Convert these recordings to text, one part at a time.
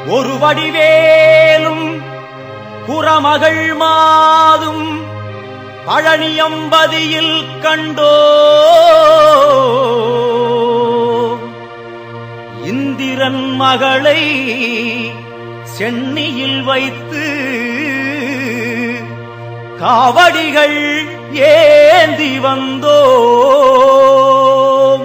ஒரு வடிவேலும் குறமகள் மாதும் பழனியம்பதியில் கண்டோ இந்திரன் மகளை சென்னியில் வைத்து காவடிகள் ஏந்தி வந்தோம்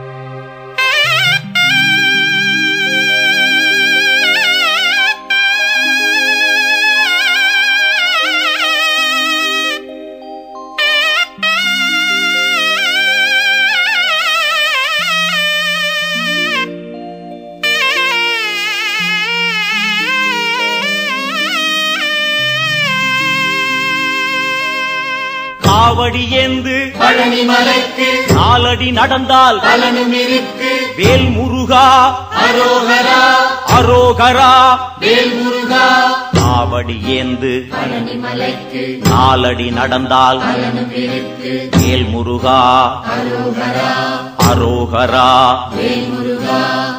காவடி ஏந்து பழனி மலைக்கு நாலடி நடந்தால் பலனும் இருக்கு வேல் முருகா அரோகரா அரோகரா வேல் முருகா காவடி ஏந்து பழனி மலைக்கு நாலடி நடந்தால் பலனும் இருக்கு வேல் முருகா அரோகரா அரோகரா வேல் முருகா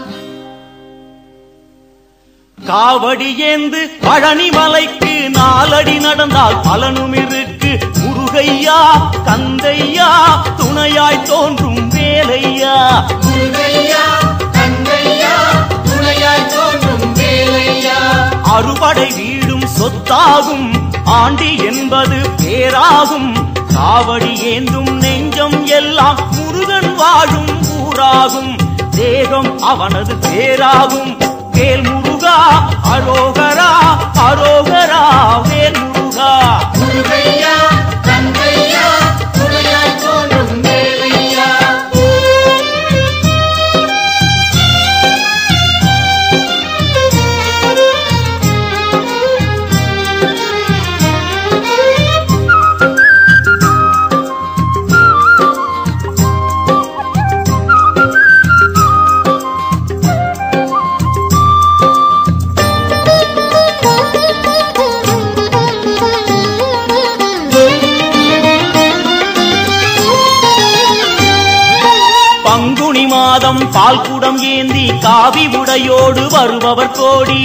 காவடி ஏந்து பழனி மலைக்கு நாலடி நடந்தால் பலனும் இருக்கு முருகையா கந்தையா துணையாய் தோன்றும் வேலையா முருகையா தந்தையா துணையாய் தோன்றும் வேலையா அறுபடை வீடும் சொத்தாகும் ஆண்டி என்பது பேராகும் காவடி ஏந்தும் நெஞ்சம் எல்லாம் முருகன் வாழும் ஊராகும் தேகம் அவனது பேராகும் வேல் முருகா அரோகரா அரோகரா வேல் முருகா முருகையா தந்தையா துணையாய் தோன்றும் வேலையா பங்குனி மாதம் பால்குடம் ஏந்தி காவி உடையோடு வருபவர் கோடி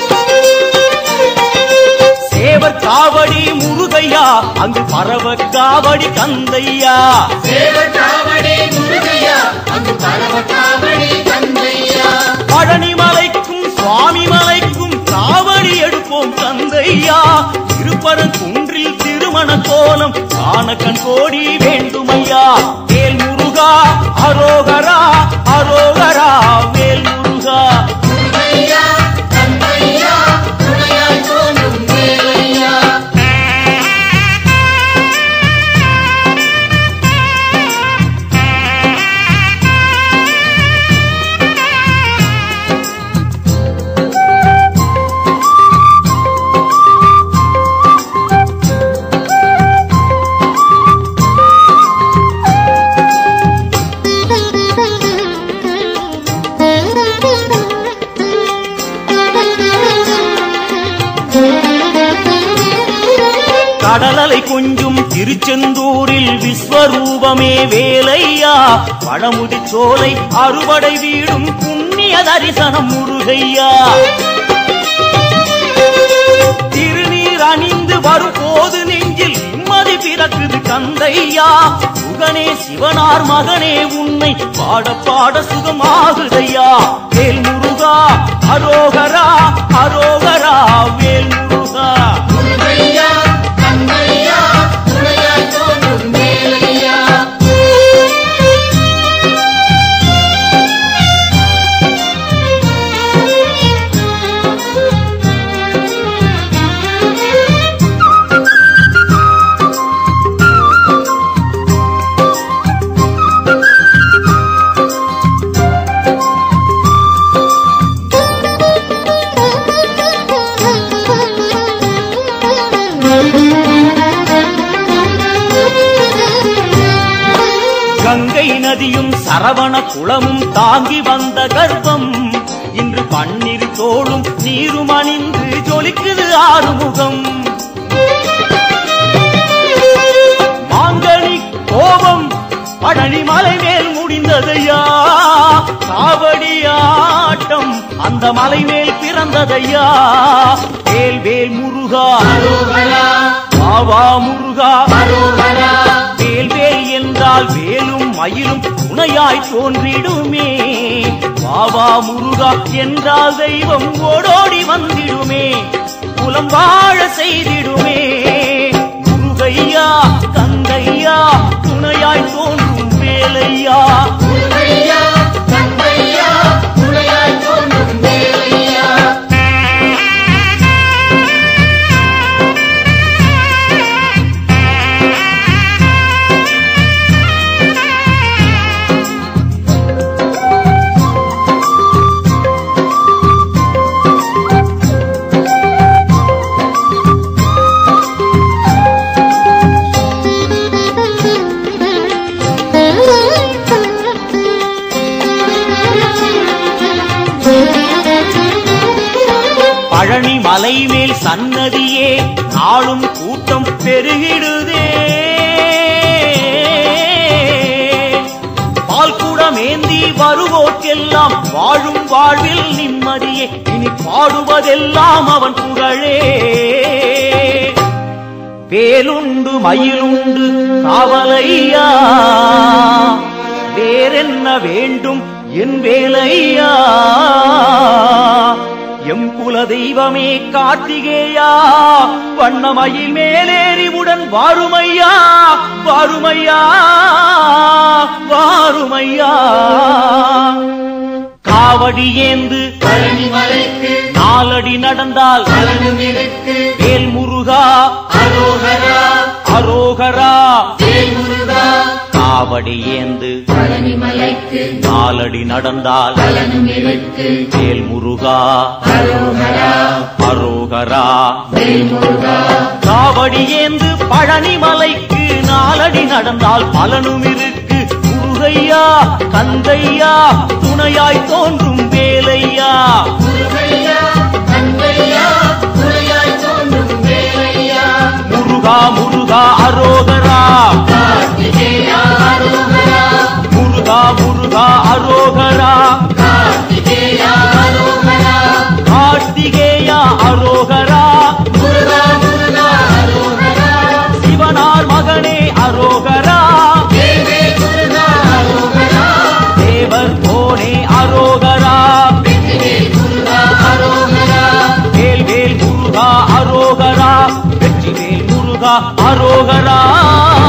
சேவர் காவடி முருகையா அங்கு பரவ காவடி கந்தையா சேவகாவடி முருகையா அங்கு பரவ காவடி தந்தையா பழனி மலைக்கும் சுவாமி மலைக்கும் காவடி எடுப்போம் கந்தையா திருப்பரன் குன்றில் திருமண கோலம் காண கண் கோடி வேண்டுமையா வேல் முருகா அரோகரா அரோகரா வேல் முருகா முருகையா தந்தையா துணையாய் தோன்றும் வேலையா கடலலை கொஞ்சும் திருச்செந்தூரில் விஸ்வரூபமே வேலையா பழமுதி சோலை அறுவடை வீடும் புண்ணிய தரிசனம் முருகையா திருநீர் அணிந்து வரும்போது நெஞ்சில் நிம்மதி பிறக்குது கந்தையா சுகனே சிவனார் மகனே உன்னை பாட பாட சுகமாகுதையா வேல் முருகா அரோகரா அரோகரா வேல் முருகா முருகையா தந்தையா துணையாய் தோன்றும் வேலையா கங்கை நதியும் சரவண குளமும் தாங்கி வந்த கர்ப்பம் இன்று பன்னிரு தோளும் நீரும் அணிந்து ஜொலிக்குது ஆறுமுகம் மாங்கனி கோபம் பழனி மலை மேல் முடிந்ததையா காவடி ஆட்டம் அந்த மலை மேல் பிறந்ததையா வேல் வேல் முருகா அரோகரா பாவா முருகா அரோகரா வேல் வேல் என்றால் வேலும் மயிலும் துணையாய் தோன்றிடுமே பாவா முருகா என்றால் தெய்வம் ஓடோடி வந்திடுமே குலம் வாழ செய்திடுமே முருகையா கந்தையா துணையாய் தோன்றும் வேலையா முருகையா கந்தையா துணையாய் தோன்றும் வேலையா பழனி மலை மேல் சன்னதியே நாளும் கூட்டம் பெருகிடுதே பால் குடமேந்தி வருவோர்க்கெல்லாம் வாழும் வாழ்வில் நிம்மதியே இனி பாடுவதெல்லாம் அவன் புகழே வேலுண்டு மயிலுண்டு காவலையா வேறென்ன வேண்டும் என் வேலையா எம் குல தெய்வமே கார்த்திகேயா வண்ணமயில் மேலேறி உடன் வாருமையா வாருமையா வாருமையா காவடி ஏந்து பழனி மலைக்கு நாலடி நடந்தால் பலனும் இருக்கு வேல் முருகா அரோகரா அரோகரா வேல் முருகா காவடி ஏந்து பழனி மலைக்கு நாலடி நடந்தால் பலனும் இருக்கு வேல் முருகா அரோகரா அரோகரா வேல் முருகா காவடி ஏந்து பழனி மலைக்கு நாலடி நடந்தால் பலனும் இருக்கு முருகையா கந்தையா துணையாய் தோன்றும் வேலையா முருகையா கந்தையா துணையாய் தோன்றும் வேலையா முருகா முருகா அரோகரா கார்த்திகேயா அரோகரா முருகா முருகா அரோகரா கார்த்திகேயா அரோகரா கார்த்திகேயா அரோகரா முருகா முருகா அரோகரா சிவனார் மகனே அரோகரா தேவே முருகா அரோகரா தேவர் போனே அரோகரா வெற்றிவே முருகா அரோகரா வேல் வேல் முருகா அரோகரா வெற்றிவேல் முருகா அரோகரா